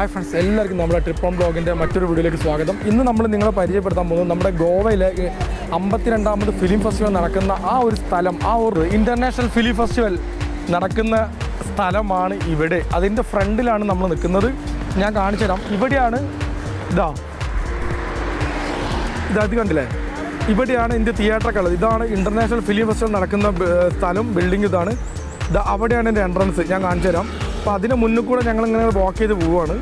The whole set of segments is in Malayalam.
ഹായ് ഫ്രണ്ട്സ് എല്ലാവർക്കും നമ്മുടെ ട്രിപ്പ് ഓൺ ബ്ലോഗിൻ്റെ മറ്റൊരു വീഡിയോയിലേക്ക് സ്വാഗതം ഇന്ന് നമ്മൾ നിങ്ങളെ പരിചയപ്പെടുത്താൻ പോകുന്നത് നമ്മുടെ ഗോവയിലെ ഈ അമ്പത്തിരണ്ടാമത് ഫിലിം ഫെസ്റ്റിവൽ നടക്കുന്ന ആ ഒരു സ്ഥലം ആ ഒരു ഇൻ്റർനാഷണൽ ഫിലിം ഫെസ്റ്റിവൽ നടക്കുന്ന സ്ഥലമാണ് ഇവിടെ അതിൻ്റെ ഫ്രണ്ടിലാണ് നമ്മൾ നിൽക്കുന്നത് ഞാൻ കാണിച്ചു തരാം ഇവിടെയാണ് ഇതാ ഇത് അത് കണ്ടില്ലേ ഇവിടെയാണ് ഇതിൻ്റെ തിയേറ്ററൊക്കെ ഉള്ളത് ഇതാണ് ഇൻ്റർനാഷണൽ ഫിലിം ഫെസ്റ്റിവൽ നടക്കുന്ന ബ- സ്ഥലം ബിൽഡിംഗ് ഇതാണ് ഇത് അവിടെയാണ് എൻ്റെ എൻട്രൻസ് ഞാൻ കാണിച്ചു തരാം അപ്പോൾ അതിന് മുന്നിൽ കൂടെ ഞങ്ങൾ ഇങ്ങനെ വാക്ക് ചെയ്ത് പോവുകയാണ്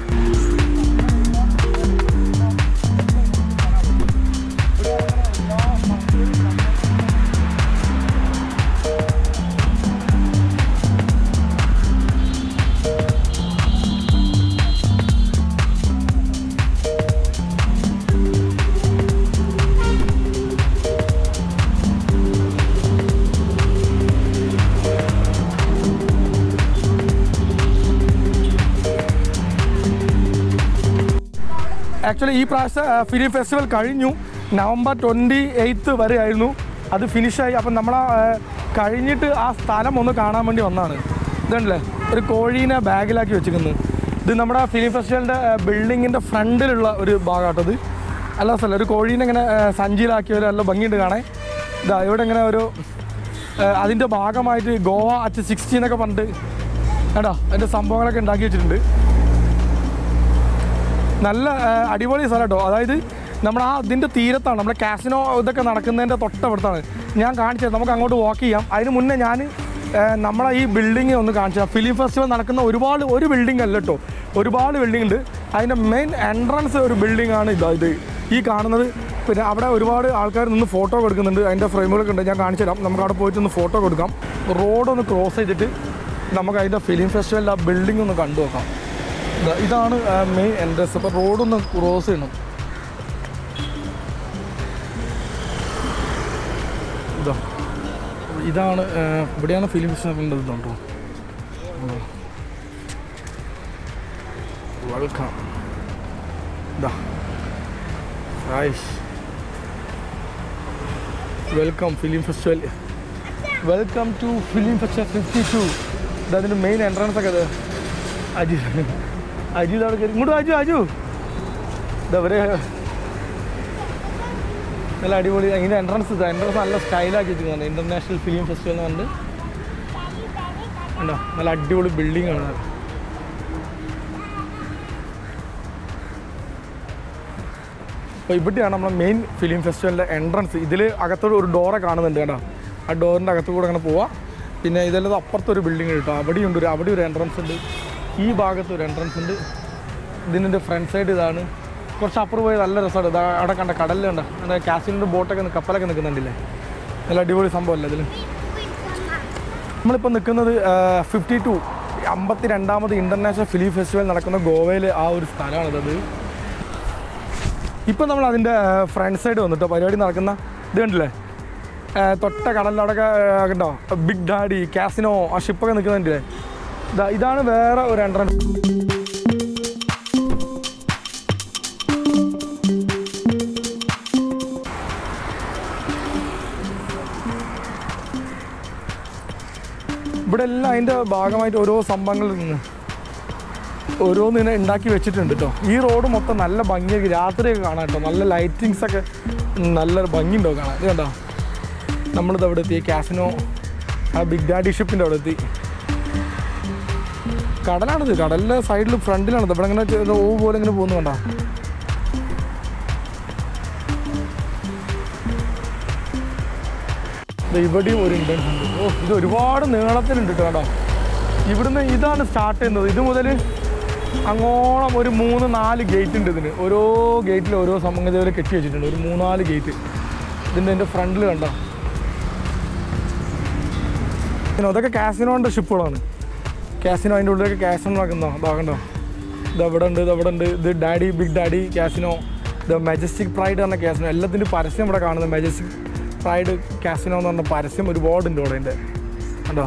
ആക്ച്വലി ഈ പ്രാവശ്യം ആ, ഫിലിം ഫെസ്റ്റിവൽ കഴിഞ്ഞു നവംബർ ട്വൻറ്റി എയ്ത്ത് വരെ ആയിരുന്നു അത് ഫിനിഷായി അപ്പം നമ്മൾ കഴിഞ്ഞിട്ട് ആ സ്ഥലം ഒന്ന് കാണാൻ വേണ്ടി വന്നതാണ് ഇതുണ്ടല്ലേ ഒരു കോഴീനെ ബാഗിലാക്കി വെച്ചിരിക്കുന്നത് ഇത് നമ്മുടെ ഫിലിം ഫെസ്റ്റിവലിൻ്റെ ബിൽഡിങ്ങിൻ്റെ ഫ്രണ്ടിലുള്ള ഒരു ഭാഗമാട്ടത് അല്ല സ്ഥലം ഒരു കോഴീനെ ഇങ്ങനെ ആ, സഞ്ചിയിലാക്കിയ ഒരു നല്ല ഭംഗിയുണ്ട് കാണാൻ ഇതാ ഇവിടെ ഇങ്ങനെ ഒരു ആ, അതിൻ്റെ ഭാഗമായിട്ട് ഗോവ അറ്റ് സിക്സ്റ്റി എന്നൊക്കെ പറഞ്ഞിട്ട് കേട്ടോ അതിൻ്റെ സംഭവങ്ങളൊക്കെ ഉണ്ടാക്കി വെച്ചിട്ടുണ്ട് നല്ല ആ, അടിപൊളി സ്ഥലം കേട്ടോ അതായത് നമ്മുടെ ആ ഇതിൻ്റെ തീരത്താണ് നമ്മുടെ കാസിനോ ഇതൊക്കെ നടക്കുന്നതിൻ്റെ തൊട്ടടുത്താണ് ഞാൻ കാണിച്ചത് നമുക്ക് അങ്ങോട്ട് വാക്ക് ചെയ്യാം അതിന് മുന്നേ ഞാൻ ആ, നമ്മളെ ഈ ബിൽഡിങ് ഒന്ന് കാണിച്ചു ഫിലിം ഫെസ്റ്റിവൽ നടക്കുന്ന ഒരുപാട് ഒരു ബിൽഡിംഗ് അല്ല കേട്ടോ ഒരുപാട് ബിൽഡിംഗ് ഉണ്ട് അതിൻ്റെ മെയിൻ എൻട്രൻസ് ഒരു ബിൽഡിംഗ് ആണ് ഇതാ ഇത് ഈ കാണുന്നത് പിന്നെ അവിടെ ഒരുപാട് ആൾക്കാർ നിന്ന് ഫോട്ടോ കൊടുക്കുന്നുണ്ട് അതിൻ്റെ ഫ്രെയിമുകളൊക്കെ ഉണ്ട് ഞാൻ കാണിച്ചു തരാം നമുക്ക് അവിടെ പോയിട്ട് ഒന്ന് ഫോട്ടോ കൊടുക്കാം റോഡൊന്ന് ക്രോസ് ചെയ്തിട്ട് നമുക്ക് അതിൻ്റെ ഫിലിം ഫെസ്റ്റിവലിൻ്റെ ആ ബിൽഡിംഗ് ഒന്ന് കണ്ടു നോക്കാം ദാ ഇതാണ് മെയിൻ എൻട്രൻസ് അപ്പോൾ റോഡൊന്ന് ക്രോസ് ചെയ്യണം ഇതാ ഇതാണ് ആ, ഇവിടെയാണ് ഫിലിം ഫെസ്റ്റിവൽ ഇതുണ്ടോ വെൽക്കം ഇതാ ഹായ്ഷ് welcome film festival welcome to film festival fifty two ഇതിൻ്റെ മെയിൻ എൻട്രൻസ് ഒക്കെ ഇത് അജു അജു ഇതവിടെ കയറി ഇങ്ങോട്ട് അജു അജു ഇതവരെ നല്ല അടിപൊളി അതിൻ്റെ എൻട്രൻസ് ഇതാ എൻട്രൻസ് നല്ല സ്റ്റൈലാക്കി വെച്ചിരിക്കുന്നത് ഇൻ്റർനാഷണൽ ഫിലിം ഫെസ്റ്റിവൽ എന്ന് പറഞ്ഞിട്ട് ഉണ്ടോ നല്ല അടിപൊളി ബിൽഡിംഗ് ആണ് അത്. അപ്പോൾ ഇവിടെയാണ് നമ്മളെ മെയിൻ ഫിലിം ഫെസ്റ്റിവലിൻ്റെ എൻട്രൻസ് ഇതിൽ അകത്തോട് ഒരു ഡോറെ കാണുന്നുണ്ട് കേട്ടോ ആ ഡോറിൻ്റെ അകത്തു കൂടെ അങ്ങനെ പോവാം പിന്നെ ഇതെല്ലാം അപ്പുറത്തൊരു ബിൽഡിംഗ് കേട്ടോ അവിടെയുണ്ട് ഒരു അവിടെ ഒരു എൻട്രൻസ് ഉണ്ട് ഈ ഭാഗത്ത് ഒരു എൻട്രൻസ് ഉണ്ട് ഇതിൻ്റെ ഫ്രണ്ട് സൈഡ് ഇതാണ് കുറച്ച് അപ്പുറം പോയി നല്ല രസമാണ് ഇതാ അവിടെ കണ്ട കടലിലുണ്ട് അവിടെ കാസിലിൻ്റെ ബോട്ടൊക്കെ നി- കപ്പലൊക്കെ നിൽക്കുന്നുണ്ടില്ലേ നല്ല അടിപൊളി സംഭവമല്ലേ ഇതിൽ നമ്മളിപ്പോൾ നിൽക്കുന്നത് ഫിഫ്റ്റി ടു അമ്പത്തി രണ്ടാമത് ഇൻ്റർനാഷണൽ ഫിലിം ഫെസ്റ്റിവൽ നടക്കുന്ന ഗോവയിലെ ആ ഒരു സ്ഥലമാണിതത് ഇപ്പം നമ്മൾ അതിൻ്റെ ഫ്രണ്ട് സൈഡ് വന്നിട്ടോ പരിപാടി നടക്കുന്ന ഇത് കണ്ടില്ലേ ആ, തൊട്ട കടലിലവിടെയൊക്കെ ആ, കണ്ടോ ബിഗ് ഡാഡി കാസിനോ ആ ഷിപ്പൊക്കെ നിൽക്കുന്നുണ്ടല്ലേ ഇതാ ഇതാണ് വേറെ ഒരു എൻട്രൻസ് ഇവിടെ എല്ലാം അതിൻ്റെ ഭാഗമായിട്ട് ഓരോ സംഭവങ്ങളിൽ നിന്ന് ഓരോന്നിനെ ഉണ്ടാക്കി വെച്ചിട്ടുണ്ട് കേട്ടോ ഈ റോഡ് മൊത്തം നല്ല ഭംഗിയൊക്കെ രാത്രിയൊക്കെ കാണാം കേട്ടോ നല്ല ലൈറ്റിങ്സ് ഒക്കെ നല്ല ഭംഗിയുണ്ടോ കാണാൻ ഇത് കണ്ടോ നമ്മളിത് അവിടെ എത്തി കാസിനോ ആ ബിഗ് ഡാഡി ഷിപ്പിൻ്റെ അവിടെ എത്തി കടലാണിത് കടലിൻ്റെ സൈഡിൽ ഫ്രണ്ടിലാണിത് ഇവിടെ ഇങ്ങനെ ചെയ്ത് ഓ പോലെ ഇങ്ങനെ പോകുന്നു കണ്ടോ ദേ ഇവിടെയും ഒരു ഇൻഡൻസ് ഉണ്ട് ഓ ഇത് ഒരുപാട് നീളത്തിലുണ്ട് കേട്ടോ കേട്ടോ ഇവിടുന്ന് ഇതാണ് സ്റ്റാർട്ട് ചെയ്യുന്നത് ഇത് മുതൽ അങ്ങോളം ഒരു മൂന്ന് നാല് ഗേറ്റ് ഉണ്ട് ഇതിന് ഓരോ ഗേറ്റിൽ ഓരോ സംഗതി പോലെ കെട്ടി വെച്ചിട്ടുണ്ട് ഒരു മൂന്നാല് ഗേറ്റ് ഇതിൻ്റെ എൻ്റെ ഫ്രണ്ടിൽ കണ്ടോ പിന്നെ അതൊക്കെ കാസിനോൻ്റെ ഷിപ്പുകളാണ് കാസിനോ അതിൻ്റെ ഉള്ളിലൊക്കെ കാസിനോ നടക്കുന്നോ ഇതാകണ്ടോ ഇത് അവിടെ ഉണ്ട് ഇത് അവിടെ ഉണ്ട് ഇത് ഡാഡി ബിഗ് ഡാഡി കാസിനോ ഇത് മെജസ്റ്റിക് പ്രൈഡ് പറഞ്ഞ കാസിനോ എല്ലാത്തിൻ്റെ പരസ്യം ഇവിടെ കാണുന്നത് മെജസ്റ്റിക് പ്രൈഡ് കാസിനോ എന്ന് പറഞ്ഞ പരസ്യം ഒരുപാടുണ്ട് ഇവിടെ എൻ്റെ കണ്ടോ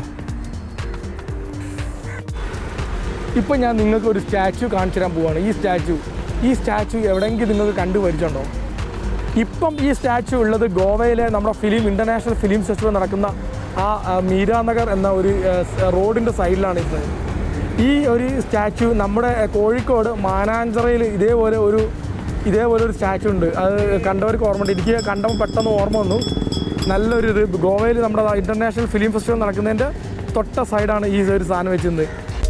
ഇപ്പം ഞാൻ നിങ്ങൾക്ക് ഒരു സ്റ്റാച്ചു കാണിച്ചു തരാൻ പോവാണ് ഈ സ്റ്റാച്ചു ഈ സ്റ്റാച്ചു എവിടെയെങ്കിലും നിങ്ങൾക്ക് കണ്ടു പരിചയമുണ്ടോ ഇപ്പം ഈ സ്റ്റാച്ചു ഉള്ളത് ഗോവയിലെ നമ്മുടെ ഫിലിം ഇൻ്റർനാഷണൽ ഫിലിം ഫെസ്റ്റിവൽ നടക്കുന്ന ആ ആ, മീരാനഗർ എന്ന ഒരു റോഡിൻ്റെ സൈഡിലാണ് ഇത് ഈ ഒരു സ്റ്റാച്ചു നമ്മുടെ കോഴിക്കോട് മാനാഞ്ചിറയിൽ ഇതേപോലെ ഒരു ഇതേപോലെ ഒരു സ്റ്റാച്ചു ഉണ്ട് അത് കണ്ടവർക്ക് ഓർമ്മ ഉണ്ട് എനിക്ക് കണ്ടപ്പോൾ പെട്ടെന്ന് ഓർമ്മ വന്നു നല്ലൊരു ഇത് ഗോവയിൽ നമ്മുടെ ഇൻ്റർനാഷണൽ ഫിലിം ഫെസ്റ്റിവൽ നടക്കുന്നതിൻ്റെ തൊട്ട സൈഡാണ് ഈ ഒരു സാധനം വെച്ചിരുന്നത്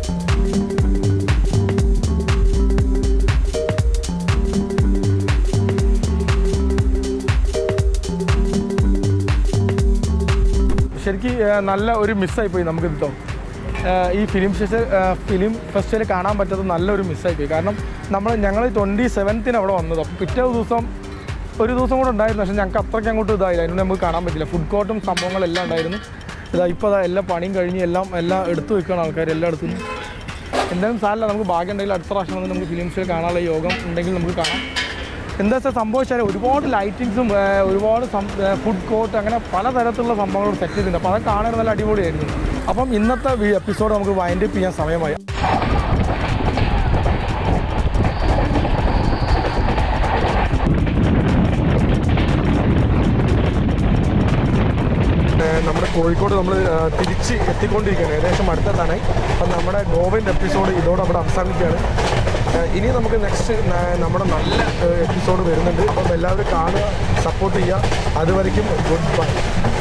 ശരിക്കും ഏഹ്, നല്ല ഒരു മിസ്സായിപ്പോയി നമുക്ക് കിട്ടോ ഈ ഫിലിം ഫെസ്റ്റ് ഫിലിം ഫെസ്റ്റിവൽ കാണാൻ പറ്റാത്ത നല്ലൊരു മിസ്സായിപ്പോയി കാരണം നമ്മൾ ഞങ്ങൾ ട്വൻറ്റി സെവൻത്തിന് അവിടെ വന്നത് അപ്പോൾ പിറ്റേ ദിവസം ഒരു ദിവസം കൂടെ ഉണ്ടായിരുന്നു പക്ഷേ ഞങ്ങൾക്ക് അത്രയ്ക്ക് അങ്ങോട്ട് ഇതായില്ല അതിന് നമുക്ക് കാണാൻ പറ്റില്ല ഫുഡ് കോർട്ടും സംഭവങ്ങളെല്ലാം ഉണ്ടായിരുന്നു ഇതാ ഇപ്പോൾ അതാ എല്ലാ പണിയും കഴിഞ്ഞ് എല്ലാം എല്ലാം എടുത്തു വെക്കുകയാണ് ആൾക്കാർ എല്ലാം എടുത്തു എന്തായാലും സാരമില്ല നമുക്ക് ഭാഗ്യം ഉണ്ടെങ്കിൽ അടുത്ത പ്രാവശ്യം വന്ന് നമുക്ക് ഫിലിം ഫെസ്റ്റിവൽ കാണാനുള്ള യോഗം ഉണ്ടെങ്കിൽ നമുക്ക് കാണാം എന്താ വെച്ചാൽ സംഭവിച്ചാൽ ഒരുപാട് ലൈറ്റിങ്സും ഒരുപാട് ഫുഡ് കോർട്ട് അങ്ങനെ പലതരത്തിലുള്ള സംഭവങ്ങൾ സെറ്റ് ചെയ്തിട്ടുണ്ട് അപ്പോൾ അതൊക്കെ കാണാൻ നല്ല അടിപൊളിയായിരുന്നു അപ്പം ഇന്നത്തെ എപ്പിസോഡ് നമുക്ക് വൈൻഡപ്പ് ചെയ്യാൻ സമയമായി ഏഹ് നമ്മുടെ കോഴിക്കോട് നമ്മൾ തിരിച്ച് എത്തിക്കൊണ്ടിരിക്കുകയാണ് ഏകദേശം അടുത്തെത്താണ് അപ്പം നമ്മുടെ ഗോവൻ്റെ എപ്പിസോഡ് ഇതോടെ അവിടെ അവസാനിക്കുകയാണ് ഏഹ് ഇനി നമുക്ക് നെക്സ്റ്റ് നമ്മുടെ നല്ല എപ്പിസോഡ് വരുന്നുണ്ട് അപ്പം എല്ലാവരും കാണുക സപ്പോർട്ട് ചെയ്യുക അതുവരയ്ക്കും ഗുഡ് ബൈ